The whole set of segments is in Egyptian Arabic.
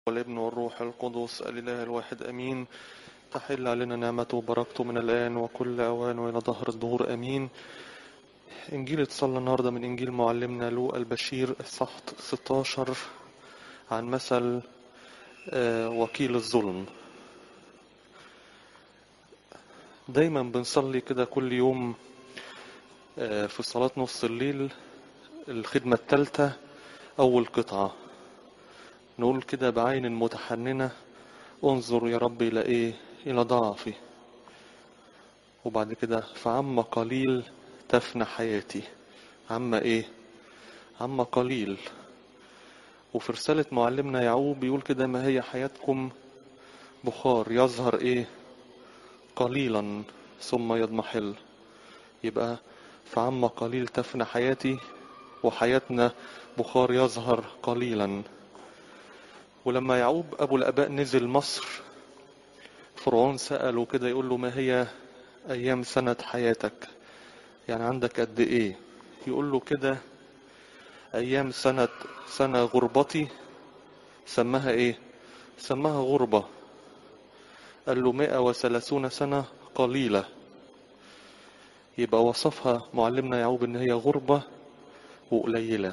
والابن والروح القدس الإله الواحد أمين تحل علينا نعمته وبركته من الآن وكل أوان وإلى ظهر الدهور أمين إنجيل اتصلى النهاردة من إنجيل معلمنا لوقا البشير الصح 16 عن مثل آه، وكيل الظلم دايما بنصلي كده كل يوم آه، في صلاة نص الليل الخدمة الثالثة أول قطعة نقول كده بعين متحننة انظر يا رب إلى إيه إلى ضعفي وبعد كده فعم قليل تفنى حياتي عم إيه عم قليل وفي رسالة معلمنا يعقوب بيقول كده ما هي حياتكم بخار يظهر إيه قليلا ثم يضمحل يبقى فعم قليل تفنى حياتي وحياتنا بخار يظهر قليلا ولما يعقوب أبو الآباء نزل مصر فرعون سأله كده يقول له ما هي أيام سنة حياتك يعني عندك قد إيه يقول له كده أيام سنة سنة غربتي سماها إيه سماها غربة قال له مئة وثلاثون سنة قليلة يبقى وصفها معلمنا يعقوب إن هي غربة وقليلة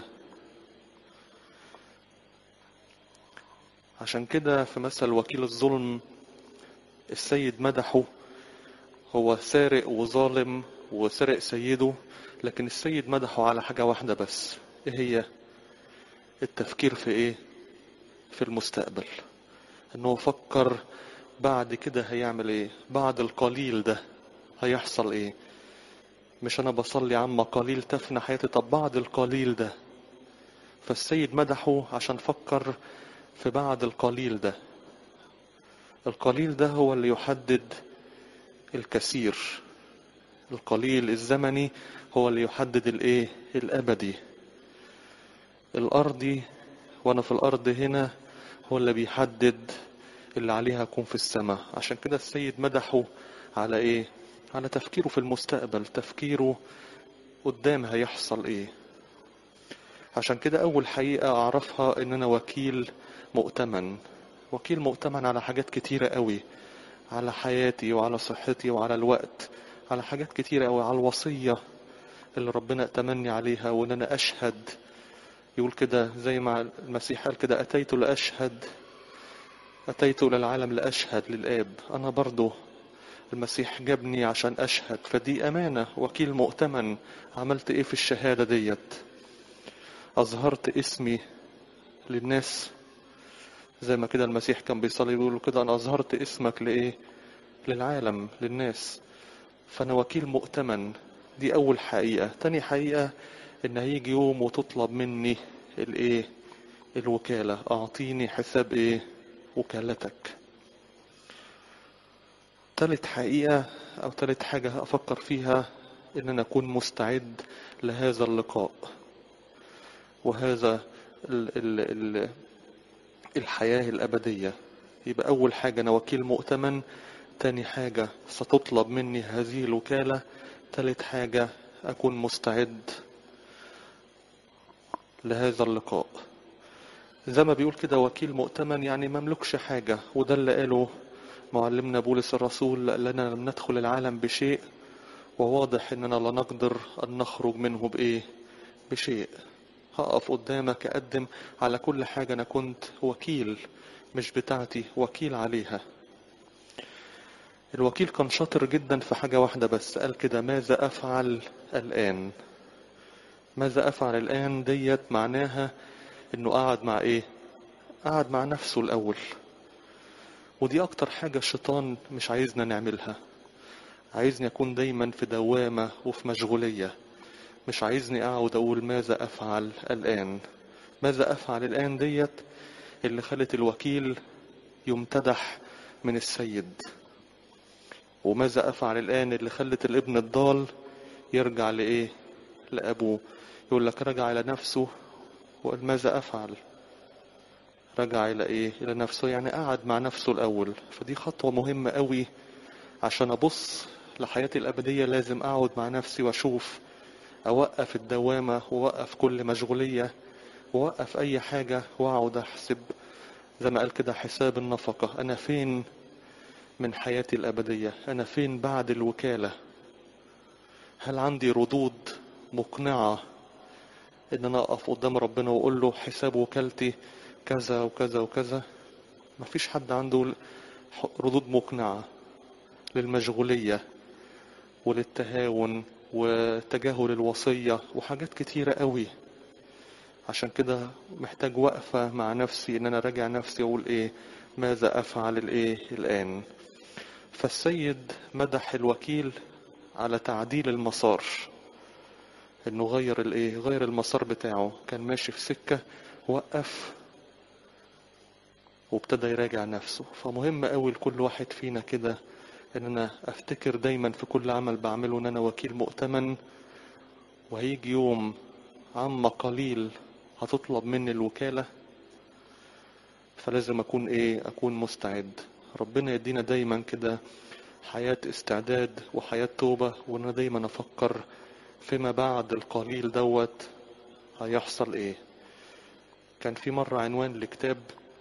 عشان كده في مثل وكيل الظلم السيد مدحه هو سارق وظالم وسرق سيده لكن السيد مدحه على حاجة واحدة بس ايه هي التفكير في ايه في المستقبل انه فكر بعد كده هيعمل ايه بعد القليل ده هيحصل ايه مش انا بصلي عما قليل تفنى حياتي طب بعد القليل ده فالسيد مدحه عشان فكر في بعد القليل ده القليل ده هو اللي يحدد الكثير القليل الزمني هو اللي يحدد الايه الابدي الارضي وانا في الارض هنا هو اللي بيحدد اللي عليها اكون في السماء عشان كده السيد مدحه على ايه على تفكيره في المستقبل تفكيره قدام هيحصل ايه عشان كده اول حقيقة اعرفها ان انا وكيل مؤتمن وكيل مؤتمن على حاجات كتيرة قوي على حياتي وعلى صحتي وعلى الوقت على حاجات كتيرة قوي على الوصية اللي ربنا اتمني عليها وان انا اشهد يقول كده زي ما المسيح قال كده اتيت لاشهد اتيت الى العالم لاشهد للاب انا برضو المسيح جابني عشان اشهد فدي امانة وكيل مؤتمن عملت ايه في الشهادة ديت اظهرت اسمي للناس زي ما كده المسيح كان بيصلي يقول كده انا اظهرت اسمك لايه للعالم للناس فانا وكيل مؤتمن دي اول حقيقة تاني حقيقة ان هيجي يوم وتطلب مني الايه الوكالة اعطيني حساب ايه وكالتك تالت حقيقة او تالت حاجة افكر فيها ان انا اكون مستعد لهذا اللقاء وهذا ال ال ال الحياة الأبدية يبقى أول حاجة أنا وكيل مؤتمن تاني حاجة ستطلب مني هذه الوكالة تالت حاجة أكون مستعد لهذا اللقاء زي ما بيقول كده وكيل مؤتمن يعني مملكش حاجة وده اللي قاله معلمنا بولس الرسول لنا لم ندخل العالم بشيء وواضح اننا لا نقدر ان نخرج منه بايه بشيء هقف قدامك أقدم على كل حاجة أنا كنت وكيل مش بتاعتي وكيل عليها الوكيل كان شاطر جدا في حاجة واحدة بس قال كده ماذا أفعل الآن ماذا أفعل الآن ديت معناها إنه قعد مع إيه قعد مع نفسه الأول ودي أكتر حاجة الشيطان مش عايزنا نعملها عايزني أكون دايما في دوامة وفي مشغولية مش عايزني اقعد اقول ماذا افعل الان ماذا افعل الان ديت اللي خلت الوكيل يمتدح من السيد وماذا افعل الان اللي خلت الابن الضال يرجع لايه لابوه يقول لك رجع الى نفسه وقال ماذا افعل رجع الى ايه الى نفسه يعني قعد مع نفسه الاول فدي خطوه مهمه قوي عشان ابص لحياتي الابديه لازم اقعد مع نفسي واشوف اوقف الدوامة واوقف كل مشغولية واوقف اي حاجة واقعد احسب زي ما قال كده حساب النفقة أنا فين من حياتي الأبدية أنا فين بعد الوكالة هل عندي ردود مقنعة إن أنا أقف قدام ربنا وأقول له حساب وكالتي كذا وكذا وكذا مفيش حد عنده ردود مقنعة للمشغولية وللتهاون وتجاهل الوصية وحاجات كتيرة قوي عشان كده محتاج وقفة مع نفسي ان انا راجع نفسي واقول ايه ماذا افعل الايه الان فالسيد مدح الوكيل على تعديل المسار انه غير الايه غير المسار بتاعه كان ماشي في سكة وقف وابتدى يراجع نفسه فمهم قوي لكل واحد فينا كده ان انا افتكر دايما في كل عمل بعمله ان انا وكيل مؤتمن وهيجي يوم عما قليل هتطلب مني الوكالة فلازم اكون ايه اكون مستعد ربنا يدينا دايما كده حياة استعداد وحياة توبة وانا دايما افكر فيما بعد القليل دوت هيحصل ايه كان في مرة عنوان لكتاب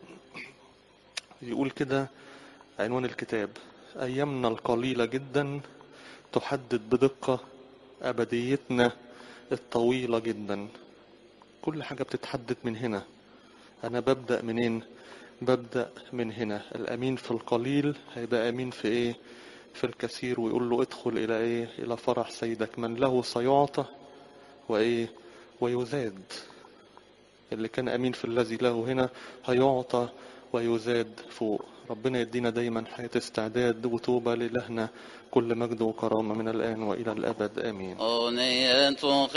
يقول كده عنوان الكتاب أيامنا القليلة جدا تحدد بدقة أبديتنا الطويلة جدا كل حاجة بتتحدد من هنا أنا ببدأ منين ببدأ من هنا الأمين في القليل هيبقى أمين في إيه في الكثير ويقول له ادخل إلى إيه إلى فرح سيدك من له سيعطى وإيه ويزاد اللي كان أمين في الذي له هنا هيعطى ويزاد فوق ربنا يدينا دايما حياة استعداد وتوبة لإلهنا كل مجد وكرامة من الآن وإلى الأبد آمين أغنية